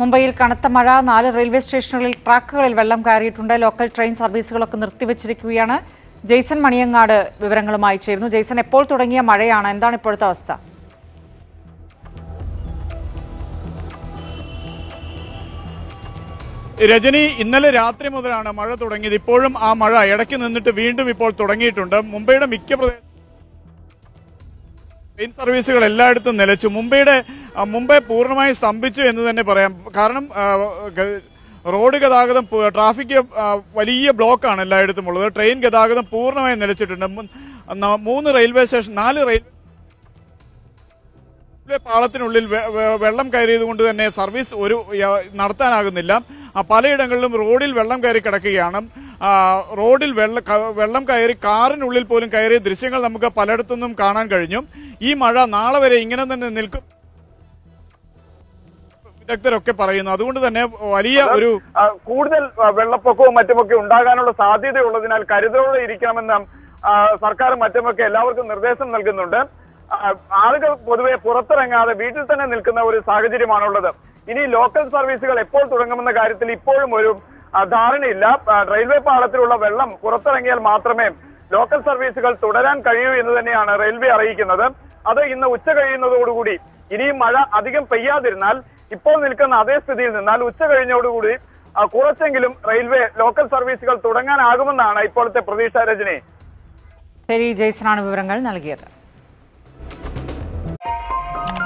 മുംബൈയിൽ കനത്ത മഴ നാല് റെയിൽവേ സ്റ്റേഷനുകളിൽ ട്രാക്കുകളിൽ വെള്ളം കയറിയിട്ടുണ്ട് ലോക്കൽ ട്രെയിൻ സർവീസുകളൊക്കെ നിർത്തിവച്ചിരിക്കുകയാണ് ജെയ്സൺ മണിയങ്ങാട് വിവരങ്ങളുമായി ചേരുന്നു ജെയ്സൺ എപ്പോൾ തുടങ്ങിയ മഴയാണ് എന്താണ് ഇപ്പോഴത്തെ അവസ്ഥ രജനി ഇന്നലെ രാത്രി മുതലാണ് മഴ തുടങ്ങിയത് ഇപ്പോഴും ആ മഴ ഇടയ്ക്ക് നിന്നിട്ട് വീണ്ടും ഇപ്പോൾ തുടങ്ങിയിട്ടുണ്ട് മുംബൈയുടെ മിക്ക പ്രദേശ ട്രെയിൻ സർവീസുകൾ എല്ലായിടത്തും നിലച്ചു മുംബൈയുടെ ആ, മുംബൈ പൂർണ്ണമായി സ്തംഭിച്ചു എന്ന് തന്നെ പറയാം കാരണം ആ, ഗ- റോഡ് ഗതാഗതം പു- ട്രാഫിക് ആ, വലിയ ബ്ലോക്കാണ് എല്ലായിടത്തും ഉള്ളത് ട്രെയിൻ ഗതാഗതം പൂർണ്ണമായും നിലച്ചിട്ടുണ്ട് മു- ന- മൂന്ന് റെയിൽവേ സ്റ്റേഷൻ നാല് റെയിൽ റെയിൽവേ പാളത്തിനുള്ളിൽ വെ- വെ- വെള്ളം കയറിയത് കൊണ്ട് തന്നെ സർവീസ് ഒരു യ- നടത്താനാകുന്നില്ല ആ, പലയിടങ്ങളിലും റോഡിൽ വെള്ളം കയറി കിടക്കുകയാണ് ആ, റോഡിൽ വെള്ള ക- വെള്ളം കയറി കാറിനുള്ളിൽ പോലും കയറിയ ദൃശ്യങ്ങൾ നമുക്ക് പലയിടത്തുനിന്നും കാണാൻ കഴിഞ്ഞു ഈ മഴ നാളെ വരെ ഇങ്ങനെ തന്നെ നിൽക്കും വിദഗ്ധരൊക്കെ പറയുന്നു അതുകൊണ്ട് തന്നെ വലിയ ഒരു ആ, കൂടുതൽ ആ, വെള്ളപ്പൊക്കവും മറ്റുമൊക്കെ ഉണ്ടാകാനുള്ള സാധ്യതയുള്ളതിനാൽ കരുതലോടെ ഇരിക്കണമെന്ന് ആ, സർക്കാരും മറ്റുമൊക്കെ എല്ലാവർക്കും നിർദ്ദേശം നൽകുന്നുണ്ട് ആ, ആളുകൾ പൊതുവെ പുറത്തിറങ്ങാതെ വീട്ടിൽ തന്നെ നിൽക്കുന്ന ഒരു സാഹചര്യമാണുള്ളത് ഇനി ലോക്കൽ സർവീസുകൾ എപ്പോൾ തുടങ്ങുമെന്ന കാര്യത്തിൽ ഇപ്പോഴും ഒരു ആ, ധാരണയില്ല ആ, റെയിൽവേ പാളത്തിലുള്ള വെള്ളം പുറത്തിറങ്ങിയാൽ മാത്രമേ ലോക്കൽ സർവീസുകൾ തുടരാൻ കഴിയൂ എന്ന് തന്നെയാണ് റെയിൽവേ അറിയിക്കുന്നത് അത് ഇന്ന് ഉച്ച കഴിയുന്നതോടുകൂടി ഇനിയും മഴ അധികം പെയ്യാതിരുന്നാൽ ഇപ്പോൾ നിൽക്കുന്ന അതേ സ്ഥിതിയിൽ നിന്നാൽ ഉച്ച കഴിഞ്ഞോടുകൂടി ആ, കുറച്ചെങ്കിലും റെയിൽവേ ലോക്കൽ സർവീസുകൾ തുടങ്ങാനാകുമെന്നാണ് ഇപ്പോഴത്തെ പ്രതീക്ഷ രജനി ശരി ജെയ്സനാണ് വിവരങ്ങൾ നൽകിയത്